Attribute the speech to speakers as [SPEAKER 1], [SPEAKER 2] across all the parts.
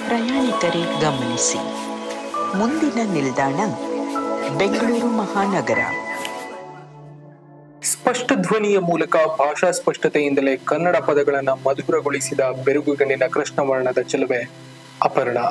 [SPEAKER 1] ಪ್ರಯಾಣಿಕರೇ ಗಮನಿಸಿ ಮುಂದಿನ ನಿಲ್ದಾಣ ಬೆಂಗಳೂರು ಮಹಾನಗರ
[SPEAKER 2] ಸ್ಪಷ್ಟ ಧ್ವನಿಯ ಮೂಲಕ ಭಾಷಾ ಸ್ಪಷ್ಟತೆಯಿಂದಲೇ ಕನ್ನಡ ಪದಗಳನ್ನು ಮಧುರಗೊಳಿಸಿದ ಬೆರುಗುಗಣ್ಣಿನ ಕೃಷ್ಣವರ್ಣದ ಚೆಲುವೆ ಅಪರ್ಣ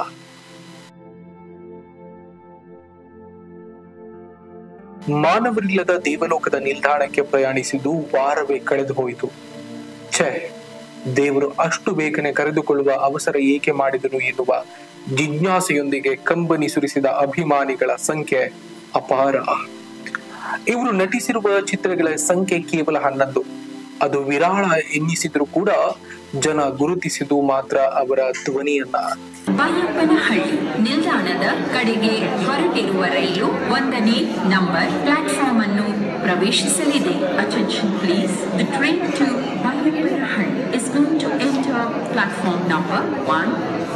[SPEAKER 2] ಮಾನವರಿಲ್ಲದ ದೇವಲೋಕದ ನಿಲ್ದಾಣಕ್ಕೆ ಪ್ರಯಾಣಿಸಿದ್ದು ವಾರವೇ ಕಳೆದು ಹೋಯಿತು ಛೇ ದೇವರು ಅಷ್ಟು ಬೇಗನೆ ಕರೆದುಕೊಳ್ಳುವ ಅವಸರ ಏಕೆ ಮಾಡಿದನು ಎನ್ನುವ ಜಿಜ್ಞಾಸೆಯೊಂದಿಗೆ ಕಂಬನಿ ಸುರಿಸಿದ ಅಭಿಮಾನಿಗಳ ಸಂಖ್ಯೆ ಅಪಾರ ಇವರು ನಟಿಸಿರುವ ಚಿತ್ರಗಳ ಸಂಖ್ಯೆ ಕೇವಲ ಹನ್ನೊಂದು ಅದು ವಿರಾಳ ಎನ್ನಿಸಿದ್ರು ಕೂಡ ಜನ ಗುರುತಿಸಿದ್ದು ಮಾತ್ರ ಅವರ ಧ್ವನಿಯನ್ನ
[SPEAKER 3] ಬೈಯಪ್ಪನಹಳ್ಳಿ ನಿಲ್ದಾಣದ ಕಡೆಗೆ ಹೊರಟಿರುವ ರೈಲು ಒಂದನೇ ನಂಬರ್ ಪ್ಲಾಟ್ಫಾರ್ಮ್ ಅನ್ನು ಪ್ರವೇಶಿಸಲಿದೆ attention please the train to Baiyappanahalli is going to enter platform number one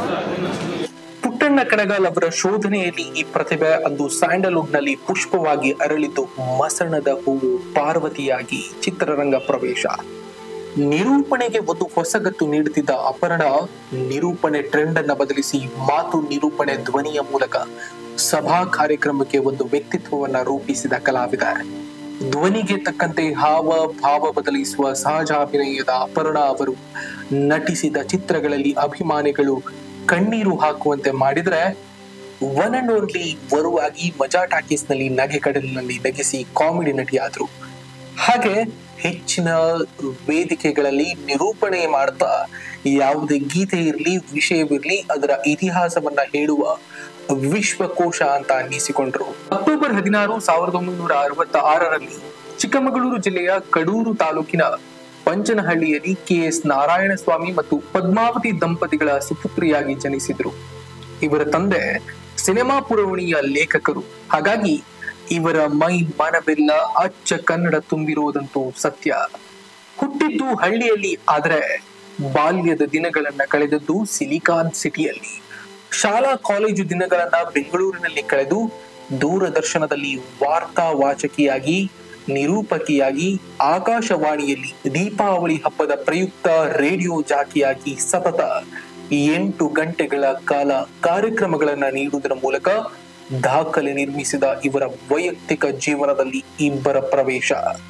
[SPEAKER 2] Puttanna Kanagal ಅವರ ಶೋಧನೆಯಲ್ಲಿ ಈ ಪ್ರತಿಭೆ ಅಂದು ಸ್ಯಾಂಡಲ್ವುಡ್ ನಲ್ಲಿ ಪುಷ್ಪವಾಗಿ ಅರಳಿದ್ದು ಮಸಣದ ಹೂವು ಪಾರ್ವತಿಯಾಗಿ ಚಿತ್ರರಂಗ ಪ್ರವೇಶ ನಿರೂಪಣೆಗೆ ಒಂದು ಹೊಸಗತ್ತು ನೀಡುತ್ತಿದ್ದ ಅಪರ್ಣ ನಿರೂಪಣೆ ಟ್ರೆಂಡ್ ಅನ್ನ ಬದಲಿಸಿ ಮಾತು ನಿರೂಪಣೆ ಧ್ವನಿಯ ಮೂಲಕ ಸಭಾ ಕಾರ್ಯಕ್ರಮಕ್ಕೆ ಒಂದು ವ್ಯಕ್ತಿತ್ವವನ್ನ ರೂಪಿಸಿದ ಕಲಾವಿದ ಧ್ವನಿಗೆ ತಕ್ಕಂತೆ ಹಾವ ಭಾವ ಬದಲಿಸುವ ಸಹಜಾಭಿನಯದ ಅಪರ್ಣ ಅವರು ನಟಿಸಿದ ಚಿತ್ರಗಳಲ್ಲಿ ಅಭಿಮಾನಿಗಳು ಕಣ್ಣೀರು ಹಾಕುವಂತೆ ಮಾಡಿದ್ರೆ ಒನ್ ಅಂಡ್ ಓನ್ಲಿ ವರುವಾಗಿ ಮಜಾ ಟಾಕೀಸ್ ನಲ್ಲಿ ನಗೆ ಕಡಲಿನಲ್ಲಿ ನಗಿಸಿ ಕಾಮಿಡಿ ನಟಿಯಾದ್ರು ಹಾಗೆ ಹೆಚ್ಚಿನ ವೇದಿಕೆಗಳಲ್ಲಿ ನಿರೂಪಣೆ ಮಾಡ್ತಾ ಯಾವುದೇ ಗೀತೆ ಇರಲಿ ವಿಷಯವಿರಲಿ ಅದರ ಇತಿಹಾಸವನ್ನ ಹೇಳುವ ವಿಶ್ವಕೋಶ ಅಂತ ಅನ್ನಿಸಿಕೊಂಡ್ರು ಅಕ್ಟೋಬರ್ ಹದಿನಾರು ಸಾವಿರದ ಒಂಬೈನೂರ ಅರವತ್ತ ಆರರಲ್ಲಿ ಚಿಕ್ಕಮಗಳೂರು ಜಿಲ್ಲೆಯ ಕಡೂರು ತಾಲೂಕಿನ ಪಂಚನಹಳ್ಳಿಯಲ್ಲಿ ಕೆ ಎಸ್ ನಾರಾಯಣಸ್ವಾಮಿ ಮತ್ತು ಪದ್ಮಾವತಿ ದಂಪತಿಗಳ ಸುಪುತ್ರಿಯಾಗಿ ಜನಿಸಿದ್ರು ಇವರ ತಂದೆ ಸಿನಿಮಾ ಪುರವಣಿಯ ಲೇಖಕರು ಹಾಗಾಗಿ ಇವರ ಮೈ ಮನವೆಲ್ಲ ಅಚ್ಚ ಕನ್ನಡ ತುಂಬಿರುವುದಂತೂ ಸತ್ಯ ಹುಟ್ಟಿದ್ದು ಹಳ್ಳಿಯಲ್ಲಿ ಆದರೆ ಬಾಲ್ಯದ ದಿನಗಳನ್ನ ಕಳೆದದ್ದು ಸಿಲಿಕಾನ್ ಸಿಟಿಯಲ್ಲಿ ಶಾಲಾ ಕಾಲೇಜು ದಿನಗಳನ್ನ ಬೆಂಗಳೂರಿನಲ್ಲಿ ಕಳೆದು ದೂರದರ್ಶನದಲ್ಲಿ ವಾರ್ತಾ ವಾಚಕಿಯಾಗಿ ನಿರೂಪಕಿಯಾಗಿ ಆಕಾಶವಾಣಿಯಲ್ಲಿ ದೀಪಾವಳಿ ಹಬ್ಬದ ಪ್ರಯುಕ್ತ ರೇಡಿಯೋ ಜಾಕಿಯಾಗಿ ಸತತ ಎಂಟು ಗಂಟೆಗಳ ಕಾಲ ಕಾರ್ಯಕ್ರಮಗಳನ್ನ ನೀಡುವುದರ ಮೂಲಕ ದಾಖಲೆ ನಿರ್ಮಿಸಿದ ಇವರ ವೈಯಕ್ತಿಕ ಜೀವನದಲ್ಲಿ ಇಬ್ಬರ ಪ್ರವೇಶ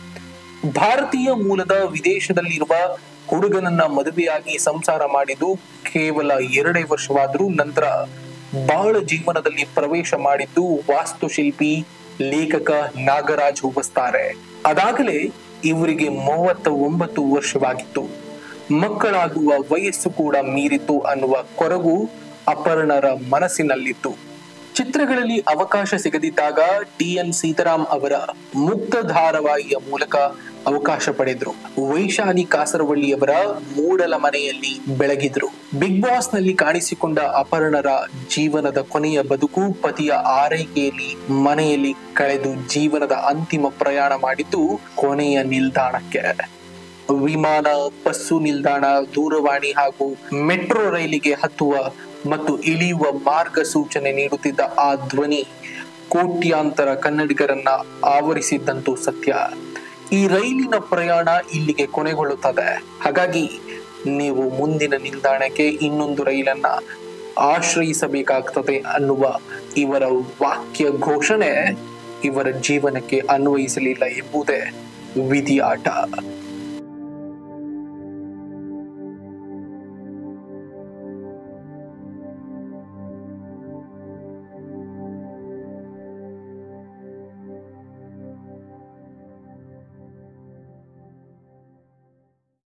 [SPEAKER 2] ಭಾರತೀಯ ಮೂಲದ ವಿದೇಶದಲ್ಲಿರುವ ಹುಡುಗನನ್ನ ಮದುವೆಯಾಗಿ ಸಂಸಾರ ಮಾಡಿದ್ದು ಕೇವಲ ಎರಡೇ ವರ್ಷವಾದರೂ ನಂತರ ಬಾಳ ಜೀವನದಲ್ಲಿ ಪ್ರವೇಶ ಮಾಡಿದ್ದು ವಾಸ್ತುಶಿಲ್ಪಿ ಲೇಖಕ ನಾಗರಾಜ್ ಉಬಸ್ತಾರೆ ಅದಾಗಲೇ ಇವರಿಗೆ ಮೂವತ್ತ ಒಂಬತ್ತು ವರ್ಷವಾಗಿತ್ತು ಮಕ್ಕಳಾಗುವ ವಯಸ್ಸು ಕೂಡ ಮೀರಿತು ಅನ್ನುವ ಕೊರಗು ಅಪರ್ಣರ ಮನಸ್ಸಿನಲ್ಲಿತ್ತು ಚಿತ್ರಗಳಲ್ಲಿ ಅವಕಾಶ ಸಿಗದಿದ್ದಾಗ ಟಿ ಎನ್ ಸೀತಾರಾಮ್ ಅವರ ಮುಕ್ತ ಧಾರಾವಾಹಿಯ ಮೂಲಕ ಅವಕಾಶ ಪಡೆದ್ರು ವೈಶಾಲಿ ಕಾಸರವಳ್ಳಿಯವರ ಮೂಡಲ ಮನೆಯಲ್ಲಿ ಬೆಳಗಿದ್ರು ಬಿಗ್ ಬಾಸ್ ನಲ್ಲಿ ಕಾಣಿಸಿಕೊಂಡ ಅಪರ್ಣರ ಜೀವನದ ಕೊನೆಯ ಬದುಕು ಪತಿಯ ಆರೈಕೆಯಲ್ಲಿ ಮನೆಯಲ್ಲಿ ಕಳೆದು ಜೀವನದ ಅಂತಿಮ ಪ್ರಯಾಣ ಮಾಡಿದ್ದು ಕೊನೆಯ ನಿಲ್ದಾಣಕ್ಕೆ ವಿಮಾನ ಬಸ್ಸು ನಿಲ್ದಾಣ ದೂರವಾಣಿ ಹಾಗೂ ಮೆಟ್ರೋ ರೈಲಿಗೆ ಹತ್ತುವ ಮತ್ತು ಇಳಿಯುವ ಮಾರ್ಗಸೂಚನೆ ನೀಡುತ್ತಿದ್ದ ಆ ಧ್ವನಿ ಕೋಟ್ಯಾಂತರ ಕನ್ನಡಿಗರನ್ನ ಆವರಿಸಿದ್ದಂತೂ ಸತ್ಯ ಈ ರೈಲಿನ ಪ್ರಯಾಣ ಇಲ್ಲಿಗೆ ಕೊನೆಗೊಳ್ಳುತ್ತದೆ ಹಾಗಾಗಿ ನೀವು ಮುಂದಿನ ನಿಲ್ದಾಣಕ್ಕೆ ಇನ್ನೊಂದು ರೈಲನ್ನ ಆಶ್ರಯಿಸಬೇಕಾಗ್ತದೆ ಅನ್ನುವ ಇವರ ವಾಕ್ಯ ಘೋಷಣೆ ಇವರ ಜೀವನಕ್ಕೆ ಅನ್ವಯಿಸಲಿಲ್ಲ ಎಂಬುದೇ ವಿಧಿ ಆಟ